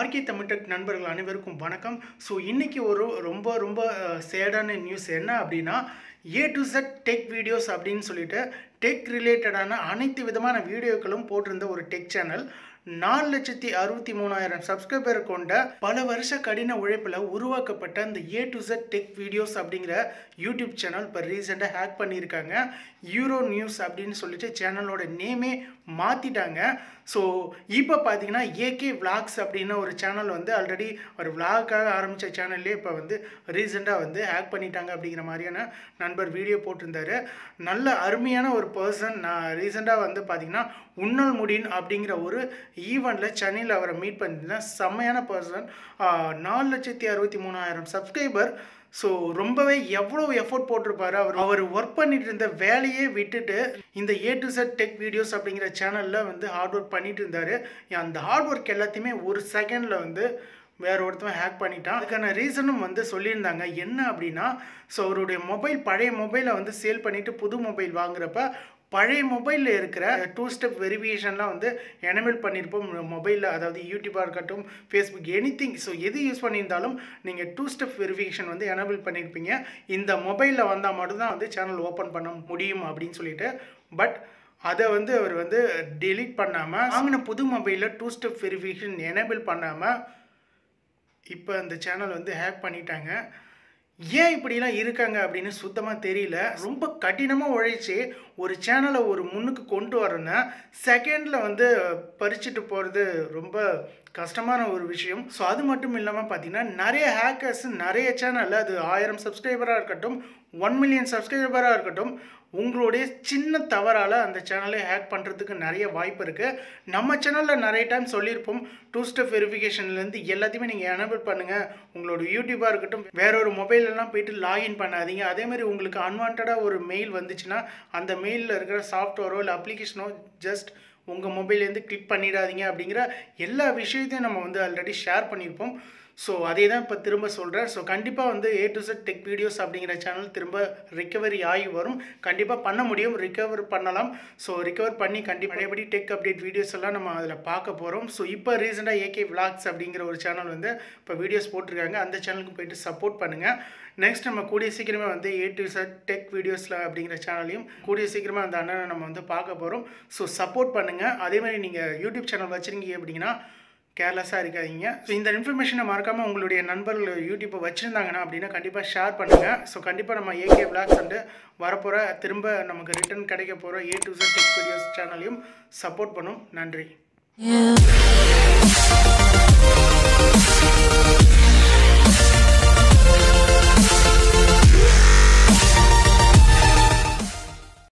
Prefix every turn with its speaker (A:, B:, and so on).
A: RK Tamil Tech நண்பர்கள் அனைவருக்கும் வணக்கம் ஸோ இன்னைக்கு ஒரு ரொம்ப ரொம்ப சேடான நியூஸ் என்ன அப்படின்னா A to Z tech videos அப்படின்னு சொல்லிட்டு டெக் ரிலேட்டடான அனைத்து விதமான வீடியோக்களும் போட்டிருந்த ஒரு டெக் சேனல் நாலு லட்சத்தி அறுபத்தி மூணாயிரம் சப்ஸ்கிரைபர் கொண்ட பல வருஷ கடின உழைப்பில் உருவாக்கப்பட்ட இந்த A to Z tech videos அப்படிங்கிற யூடியூப் சேனல் இப்போ ரீசெண்டாக ஹேக் பண்ணியிருக்காங்க யூரோ நியூஸ் அப்படின்னு சொல்லிட்டு சேனலோட நேமே மாற்றிட்டாங்க ஸோ இப்போ பார்த்தீங்கன்னா ஏகே விளாக்ஸ் அப்படின்னு ஒரு சேனல் வந்து ஆல்ரெடி ஒரு விளாக்காக ஆரம்பித்த சேனல்லே இப்போ வந்து ரீசெண்டாக வந்து ஹேக் பண்ணிட்டாங்க அப்படிங்கிற மாதிரியான நண்பர் வீடியோ போட்டிருந்தாரு நல்ல அருமையான ஒரு பர்சன் நான் ரீசெண்டாக வந்து பார்த்தீங்கன்னா உன்னல் முடின் அப்படிங்கிற ஒரு ஈவெண்ட்டில் சென்னையில் அவரை மீட் பண்ணியிருந்தேன் செம்மையான பர்சன் நாலு லட்சத்தி அறுபத்தி மூணாயிரம் சப்ஸ்கிரைபர் ஸோ ரொம்பவே எவ்வளோ எஃபோர்ட் போட்டிருப்பாரு அவர் அவர் ஒர்க் பண்ணிட்டு இருந்த வேலையே விட்டுட்டு இந்த A to Z tech videos அப்படிங்கிற சேனலில் வந்து ஹார்ட் ஒர்க் பண்ணிட்டு இருந்தார் அந்த ஹார்ட் ஒர்க் எல்லாத்தையுமே ஒரு செகண்டில் வந்து வேற ஒருத்தவன் ஹேக் பண்ணிட்டான் அதுக்கான ரீசனும் வந்து சொல்லியிருந்தாங்க என்ன அப்படின்னா ஸோ அவருடைய மொபைல் பழைய மொபைலை வந்து சேல் பண்ணிவிட்டு புது மொபைல் வாங்குறப்ப பழைய மொபைலில் இருக்கிற டூ ஸ்டெப் வெரிஃபிகேஷன்லாம் வந்து எனேபிள் பண்ணியிருப்போம் மொபைலில் அதாவது யூடியூப்பாக இருக்கட்டும் ஃபேஸ்புக் எனி திங் ஸோ எது யூஸ் பண்ணியிருந்தாலும் நீங்கள் டூ ஸ்டெப் வெரிஃபிகேஷன் வந்து எனேபிள் பண்ணியிருப்பீங்க இந்த மொபைலில் வந்தால் மட்டும்தான் வந்து சேனல் ஓப்பன் பண்ண முடியும் அப்படின்னு சொல்லிட்டு பட் அதை வந்து அவர் வந்து டெலீட் பண்ணாமல் வாங்கின புது மொபைலில் டூ ஸ்டெப் வெரிஃபிகேஷன் எனேபிள் பண்ணாமல் இப்போ அந்த சேனல் வந்து ஹேக் பண்ணிட்டாங்க ஏன் இப்படிலாம் இருக்காங்க அப்படின்னு சுத்தமாக தெரியல ரொம்ப கடினமாக உழைச்சி ஒரு சேனலை ஒரு முன்னுக்கு கொண்டு வரேன்னா செகண்டில் வந்து பறிச்சுட்டு போகிறது ரொம்ப கஷ்டமான ஒரு விஷயம் ஸோ அது மட்டும் இல்லாமல் பார்த்தீங்கன்னா நிறைய ஹேக்கர்ஸ் நிறைய சேனலில் அது ஆயிரம் சப்ஸ்கிரைபராக இருக்கட்டும் ஒன் மில்லியன் சப்ஸ்கிரைபராக இருக்கட்டும் உங்களுடைய சின்ன தவறால் அந்த சேனலை ஹேக் பண்ணுறதுக்கு நிறைய வாய்ப்பு இருக்குது நம்ம சேனலில் நிறைய டைம் சொல்லியிருப்போம் டூ ஸ்டெப் வெரிஃபிகேஷன்லேருந்து எல்லாத்தையுமே நீங்கள் எனபிள் பண்ணுங்கள் உங்களோட யூடியூபாக இருக்கட்டும் வேற ஒரு மொபைலெல்லாம் போயிட்டு லாகின் பண்ணாதீங்க அதேமாதிரி உங்களுக்கு அன்வான்டாக ஒரு மெயில் வந்துச்சுன்னா அந்த மெயிலில் இருக்கிற சாஃப்ட்வேரோ இல்லை அப்ளிகேஷனோ ஜஸ்ட் உங்கள் மொபைல்லேருந்து கிளிக் பண்ணிடாதீங்க அப்படிங்கிற எல்லா விஷயத்தையும் நம்ம வந்து ஆல்ரெடி ஷேர் பண்ணியிருப்போம் ஸோ அதே தான் இப்போ திரும்ப சொல்கிறேன் ஸோ கண்டிப்பாக வந்து A to Z tech videos அப்படிங்கிற சேனல் திரும்ப ரிக்கவரி ஆகி வரும் கண்டிப்பாக பண்ண முடியும் ரிக்கவர் பண்ணலாம் ஸோ ரிக்கவர் பண்ணி கண்டிப்பாக பழையபடி டெக் அப்டேட் வீடியோஸ் எல்லாம் நம்ம அதில் பார்க்க போகிறோம் ஸோ இப்போ ரீசெண்டாக ஏகே விளாக்ஸ் அப்படிங்கிற ஒரு சேனல் வந்து இப்போ வீடியோஸ் போட்டிருக்காங்க அந்த சேனலுக்கு போயிட்டு சப்போர்ட் பண்ணுங்கள் நெக்ஸ்ட் நம்ம கூடிய சீக்கிரமே வந்து ஏ டு செட் டெக் வீடியோஸில் அப்படிங்கிற சேனலையும் கூடிய சீக்கிரமாக அந்த அண்ணனை நம்ம வந்து பார்க்க போகிறோம் ஸோ சப்போர்ட் பண்ணுங்கள் அதேமாதிரி நீங்கள் யூடியூப் சேனல் வச்சுருக்கீங்க அப்படிங்கன்னா கேர்லெஸ்ஸாக இருக்காதீங்க ஸோ இந்த இன்ஃபர்மேஷனை மறக்காமல் உங்களுடைய நண்பர்கள் யூடியூப்பை வச்சுருந்தாங்கன்னா அப்படின்னா கண்டிப்பாக ஷேர் பண்ணுங்கள் ஸோ கண்டிப்பாக நம்ம ஏகே பிளாக்ஸ் வந்து வரப்போகிற திரும்ப நமக்கு ரிட்டர்ன் கிடைக்க போகிற A to Z tech videos சேனலையும் சப்போர்ட் பண்ணும் நன்றி
B: Yeah.